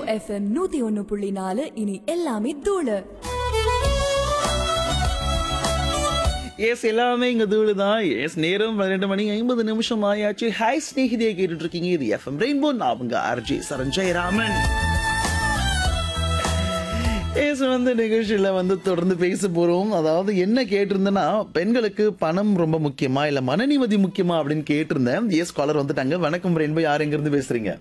FM நூத்தி ஒன்னு புள்ளி நாலு இனி எல்லாமே தூளு எஸ் எல்லாமே இங்க தூளு தான் எஸ் நேரம் பன்னிரெண்டு மணி ஐம்பது நிமிஷம் ஆயாச்சு ஹாய் ஸ்நேகிதியை கேட்டுட்டு இருக்கீங்க இது எஃப்எம் ரெயின்போ நான் உங்க ஆர்ஜி சரஞ்சய் ராமன் எஸ் வந்து நிகழ்ச்சியில வந்து தொடர்ந்து பேச போறோம் அதாவது என்ன கேட்டிருந்தேன்னா பெண்களுக்கு பணம் ரொம்ப முக்கியமா இல்ல மன நிம்மதி முக்கியமா அப்படின்னு கேட்டிருந்தேன் எஸ் காலர் வந்துட்டாங்க வணக்கம் ரெயின்போ யார் எங்க இருந்து பேசுறீங்க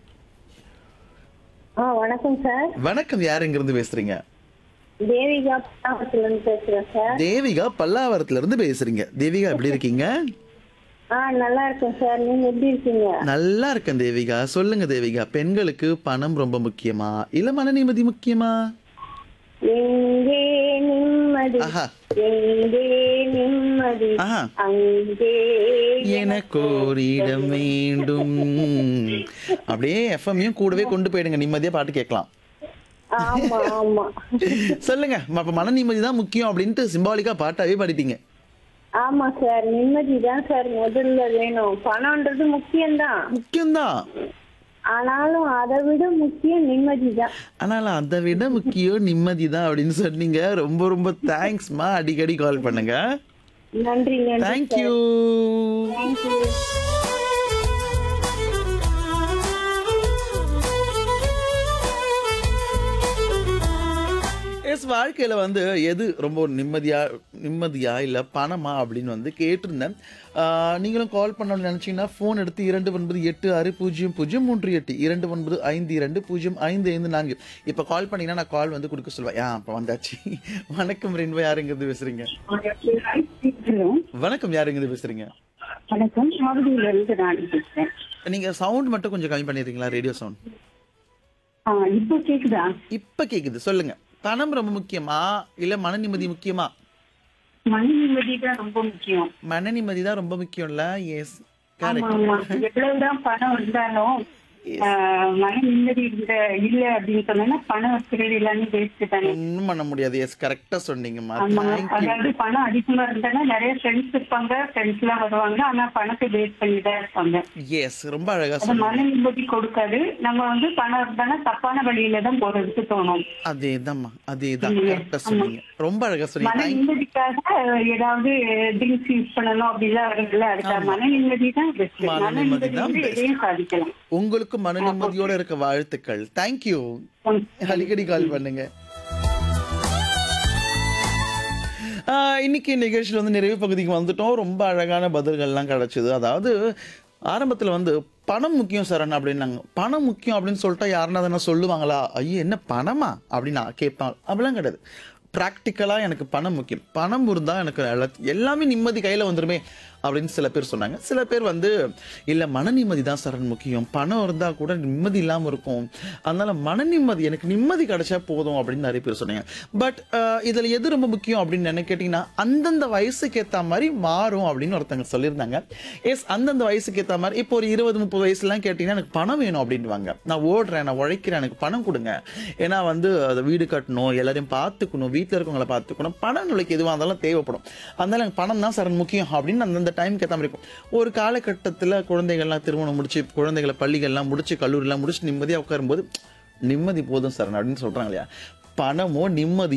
ஆ வணக்கம் சார் வணக்கம் யார் எங்க இருந்து பேசுறீங்க தேவிகா பாவத்துல இருந்து பேசுறேன் சார் தேவிகா பல்லாவரத்துல இருந்து பேசுறீங்க தேவிகா எப்படி இருக்கீங்க ஆ நல்லா இருக்கேன் சார் நீங்க எப்படி இருக்கீங்க நல்லா இருக்கேன் தேவிகா சொல்லுங்க தேவிகா பெண்களுக்கு பணம் ரொம்ப முக்கியமா இல்ல மன நிம்மதி முக்கியமா எங்கே நிம்மதி ஆஹா எங்கே நிம்மதி ஆஹா அங்கே எனக்கு ஒரு இடம் வேண்டும் அப்படியே எஃப்எம்மையும் கூடவே கொண்டு போயிடுங்க நிம்மதியா பாட்டு கேட்கலாம் ஆமா ஆமா சொல்லுங்க அப்ப மன நிம்மதி தான் முக்கியம் அப்படின்ட்டு சிம்பாலிக்கா பாட்டாவே பாடிட்டீங்க ஆமா சார் நிம்மதி தான் சார் முதல்ல வேணும் பணம்ன்றது முக்கியம்தான் முக்கியம்தான் ஆனாலும் அதை விட முக்கியம் நிம்மதி தான் ஆனால் அதை விட முக்கியம் நிம்மதி தான் அப்படின்னு சொன்னீங்க ரொம்ப ரொம்ப தேங்க்ஸ்மா அடிக்கடி கால் பண்ணுங்க நன்றி நன்றி தேங்க்யூ தேங்க்யூ எஸ் வாழ்க்கையில வந்து எது ரொம்ப நிம்மதியா நிம்மதியா இல்ல பணமா அப்படின்னு வந்து கேட்டிருந்தேன் ஆஹ் நீங்களும் கால் பண்ணணும்னு நினைச்சீங்கன்னா ஃபோன் எடுத்து இரண்டு ஒன்பது எட்டு ஆறு பூஜ்ஜியம் பூஜ்ஜியம் மூன்று எட்டு இரண்டு ஒன்பது ஐந்து இரண்டு பூஜ்ஜியம் ஐந்து ஐந்து நான்கு இப்போ கால் பண்ணீங்கன்னா நான் கால் வந்து கொடுக்க சொல்லுவேன் ஆ இப்போ வந்தாச்சு வணக்கம் ரெண்டு யாருங்கிறது பேசுறீங்க ஹலோ வணக்கம் யாருங்கிறது பேசுறீங்க வணக்கம் மறுபடியில இருந்து நான் பேசுறேன் நீங்க சவுண்ட் மட்டும் கொஞ்சம் கம்மி பண்ணிடுறீங்களா ரேடியோ சவுண்ட் ஆ இப்போ கேக்குதா இப்ப கேக்குது சொல்லுங்க பணம் ரொம்ப முக்கியமா இல்ல மன நிம்மதி முக்கியமா மன நிம்மதி தான் ரொம்ப முக்கியம் மன நிம்மதி தான் ரொம்ப முக்கியம்ல எஸ் ஆமா கரெக்ட் ஆமா எவ்வளவுதான் பணம் இருந்தாலும் ஆஹ், மன நிம்மதி இல்ல இல்ல அப்படின்னு சொன்னா பணம் வச்சுக்கிறது எல்லாமே வேஸ்ட் தானே ஒன்றும் பண்ண முடியாது எஸ் கரெக்டா சொன்னீங்கம்மா ஆமா தேங்க்யூ அதாவது பணம் அதிகமா இருந்தாலும் நிறைய ஃப்ரெண்ட்ஸ் இருப்பாங்க ஃப்ரெண்ட்ஸ் எல்லாம் வருவாங்க ஆனா பணத்தை வேஸ்ட் பண்ணி தான் இருப்பாங்க எஸ் ரொம்ப அழகா அது சொன்னீங்க மன நிம்மதி கொடுக்காது நம்ம வந்து பணம் இருந்தானா தப்பான வழியில தான் போறதுக்கு தோணும் அதேதாம்மா அதேதான் இல்லையா? கரெக்டா சொன்னீங்க ரொம்ப அழகா சொன்னீங்க மன Thank- நிம்மதிக்காக ஏதாவது ட்ரிங்க்ஸ் யூஸ் பண்ணணும் அப்படிலாம் வருதுல்ல அதுக்காக மன நிம்மதி தான் பெஸ்ட் மன மன நிம்மதி நிம்மதி தான் வந்து best. எதையும் சாதிக்கலாம் உங்களுக்கு மன நிம்மதியோட இருக்க வாழ்த்துக்கள் தேங்க்யூ ம். அடிக்கடி கால் பண்ணுங்க ஆஹ் இன்னைக்கு நிகழ்ச்சியில் வந்து நிறைவு பகுதிக்கு வந்துட்டோம் ரொம்ப அழகான பதில்கள்லாம் கிடைச்சது அதாவது ஆரம்பத்தில் வந்து பணம் முக்கியம் சரண் அப்படின்னாங்க பணம் முக்கியம் அப்படின்னு சொல்லிட்டா யாருன்னா தானே சொல்லுவாங்களா ஐயோ என்ன பணமா அப்படின்னு நான் கேட்பாங்க அப்படிலாம் கிடையாது ப்ராக்டிக்கலாக எனக்கு பணம் முக்கியம் பணம் இருந்தால் எனக்கு எல்லா- எல்லாமே நிம்மதி கையில் வந்துருமே அப்படின்னு சில பேர் சொன்னாங்க சில பேர் வந்து இல்லை மன நிம்மதி தான் சரண் முக்கியம் பணம் இருந்தால் கூட நிம்மதி இல்லாமல் இருக்கும் அதனால மன நிம்மதி எனக்கு நிம்மதி கிடைச்சா போதும் அப்படின்னு நிறைய பேர் சொன்னாங்க பட் இதில் எது ரொம்ப முக்கியம் அப்படின்னு என்ன கேட்டிங்கன்னா அந்தந்த வயசுக்கு ஏற்ற மாதிரி மாறும் அப்படின்னு ஒருத்தங்க சொல்லியிருந்தாங்க எஸ் அந்தந்த வயசுக்கு ஏற்ற மாதிரி இப்போ ஒரு இருபது முப்பது வயசுலாம் கேட்டிங்கன்னா எனக்கு பணம் வேணும் அப்படின்வாங்க நான் ஓடுறேன் நான் உழைக்கிறேன் எனக்கு பணம் கொடுங்க ஏன்னா வந்து அதை வீடு கட்டணும் எல்லாரையும் பார்த்துக்கணும் வீட்டில் இருக்கவங்கள பார்த்துக்கணும் பணம் உங்களுக்கு எதுவாக இருந்தாலும் தேவைப்படும் அதனால எனக்கு பணம் தான் சரண் முக்கியம் அப்படின்னு அந்தந்த டைமுக்கு ஏற்ற மாதிரி இருக்கும் ஒரு காலகட்டத்தில் குழந்தைகள்லாம் திருமணம் முடிச்சு குழந்தைகளை பள்ளிகள்லாம் முடிச்சு கல்லூரிலாம் முடிச்சு நிம்மதியாக உட்காரும்போது நிம்மதி போதும் சரண் அப்படின்னு சொல்கிறாங்க இல்லையா பணமோ நிம்மதி